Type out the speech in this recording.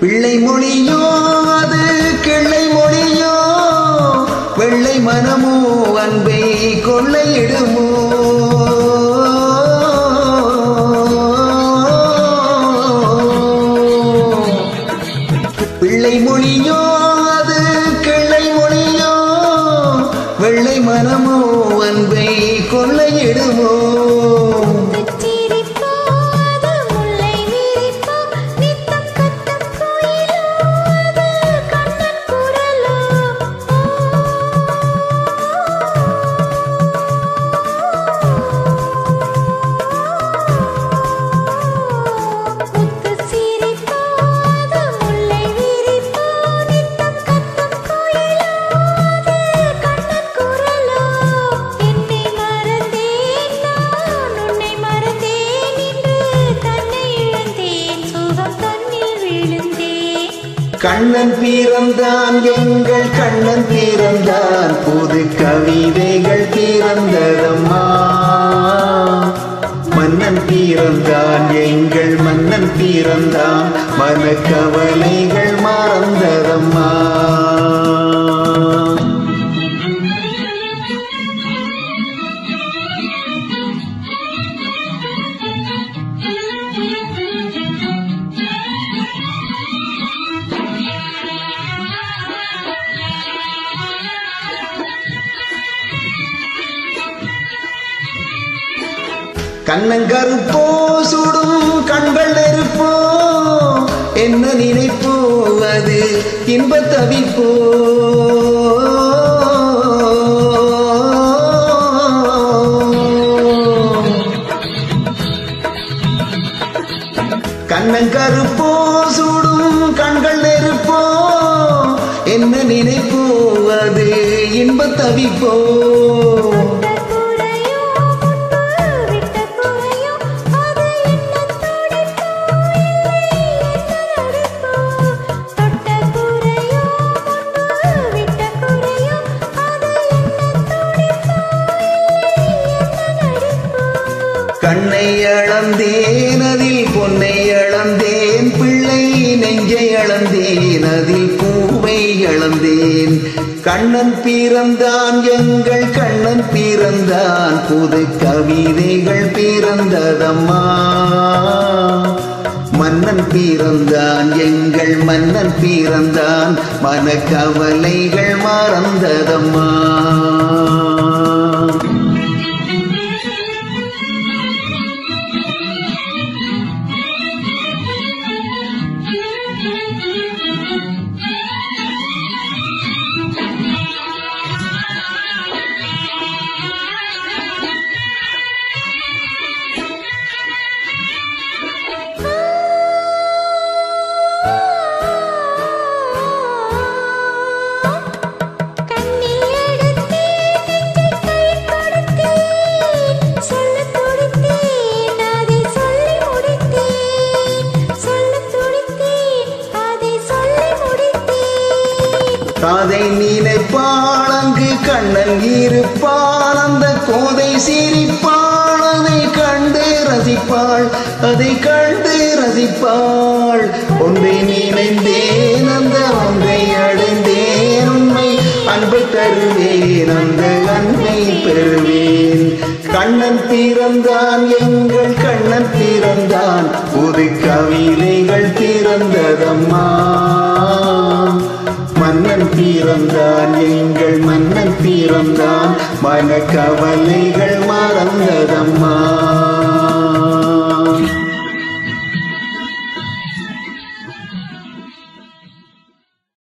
பிள்ளை மொழியோ அது கிள்ளை மொழியோ வெள்ளை மனமோ அன்பை கொள்ளையிடுமோ பிள்ளை மொழியோ அது கிள்ளை மொழியோ வெள்ளை மனமோ அன்பை கொள்ளையிடுமோ சிரிப்போ அது முல்லை விரிப்போ நித்தம் கத்தம் கோயிலோ அது கண்ணன் குரலோ முத்து சிரிப்போ அது முல்லை விரிப்போ நித்தம் கத்தம் கோயிலோ அது கண்ணன் குரலோ என்னை மறந்தேன் நான் உன்னை மறந்தேன் இன்று தன்னை இழந்தேன் சுகம் தன்னில் விழுந்தேன் கண்ணன் பிறந்தான் எங்கள் கண்ணன் பிறந்தான் புது கவிதைகள் பிறந்ததம்மா மன்னன் பிறந்தான் எங்கள் மன்னன் பிறந்தான் மனக்கவலைகள் மறந்ததம்மா கண்ணங்கருப்போ சுடும் கண்கள் நெருப்போ என்ன நினைப்போ அது இன்ப தவிப்போ கண்ணங்கருப்போ சுடும் கண்கள் நெருப்போ என்ன நினைப்போ அது இன்ப தவிப்போ குறையோ முன்பு விட்ட குறையோ அது என்ன துடிப்போ இல்லை என்ன நடிப்போ தொட்ட குறையோ முன்பு விட்ட குறையோ அது என்ன துடிப்போ இல்லை என்ன நடிப்போ கண்ணை அளந்தேன் அதில் பொன்னை அளந்தேன் பிள்ளை நெஞ்சை அளந்தேன் அதில் பூவை அளந்தேன் கண்ணன் பிறந்தான் எங்கள் கண்ணன் பிறந்தான் புது கவிதைகள் பிறந்ததம்மா மன்னன் பிறந்தான் எங்கள் மன்னன் பிறந்தான் மனக்கவலைகள் மறந்ததம்மா கண்ணில் எடுத்தேன் நெஞ்சை கையில் கொடுத்தேன் சொல்லத் துடித்தேன் அதை சொல்லி முடித்தேன் சொல்லத் துடித்தேன் அதை சொல்லி முடித்தேன் காதை நினைப்பாள் அங்கு கண்ணன் இருப்பாள் அந்த கோதை சிரிப்பாள் அதை கண்டு ரசிப்பாள் அதை கண்டு ரசிப்பாள் ஒன்றை நினைந்தேன் அந்த ஒன்றை அடைந்தேன் உண்மை அன்பை தருவேன் அந்த அன்பை பெறுவேன் கண்ணன் பிறந்தான் எங்கள் கண்ணன் பிறந்தான் புது கவிதைகள் பிறந்ததம்மா மன்னன் பிறந்தான் எங்கள் மன்னன் பிறந்தான் மனக்கவலைகள் மறந்ததம்மா